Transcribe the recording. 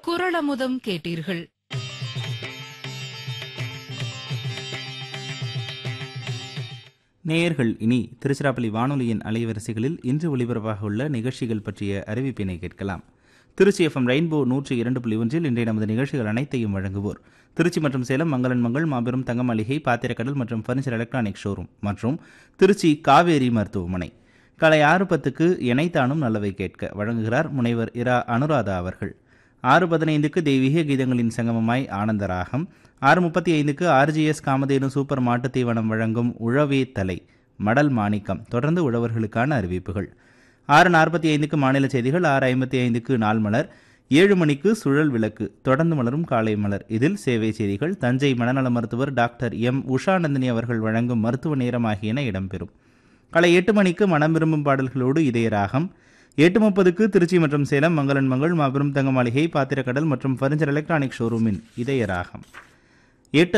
குரளமுதம் கேட்டீர்கள் நேயர்கள் இனி திருச்சிராப்பள்ளி வானொலியின் அலைவரிசைகளில் இன்று ஒலிபரப்பாக உள்ள நிகழ்ச்சிகள் பற்றிய அறிவிப்பினை கேட்கலாம் திருச்சி எஃப்எம் ரெயின்போ நூற்றி இரண்டு புள்ளி ஒன்றில் இன்றைய நமது நிகழ்ச்சிகள் அனைத்தையும் வழங்குவோர் திருச்சி மற்றும் சேலம் மங்களன் மங்கள் மாபெரும் தங்க மளிகை பாத்திரக்கடல் மற்றும் ஃபர்னிச்சர் எலக்ட்ரானிக் ஷோரூம் மற்றும் திருச்சி காவேரி மருத்துவமனை காலை ஆறு பத்துக்கு இணைத்தானும் நல்லவை கேட்க வழங்குகிறார் முனைவர் இரா அனுராதா அவர்கள் ஆறு பதினைந்துக்கு தெய்வீக கீதங்களின் சங்கமமாய் ஆனந்தராகம் ஆறு முப்பத்தி ஐந்துக்கு ஆர்ஜிஎஸ் காமதேனு சூப்பர் மாட்டுத் தீவனம் வழங்கும் உழவே தலை மடல் மாணிக்கம் தொடர்ந்து உழவர்களுக்கான அறிவிப்புகள் ஆறு நாற்பத்தி ஐந்துக்கு மாநில செய்திகள் ஆறு ஐம்பத்தி ஐந்துக்கு நாள் மலர் ஏழு மணிக்கு சுழல் விளக்கு தொடர்ந்து மலரும் காலை மலர் இதில் சேவை செய்திகள் தஞ்சை மனநல மருத்துவர் டாக்டர் எம் உஷாநந்தினி அவர்கள் வழங்கும் மருத்துவ நேரம் ஆகியன இடம்பெறும் காலை எட்டு மணிக்கு மனம் விரும்பும் பாடல்களோடு இதய ராகம் எட்டு முப்பதுக்கு திருச்சி மற்றும் சேலம் மங்களன் மங்கள் மாபெரும் தங்க மாளிகை பாத்திரக்கடல் மற்றும் ஃபர்னிச்சர் எலக்ட்ரானிக் ஷோரூமின் இதய ராகம் எட்டு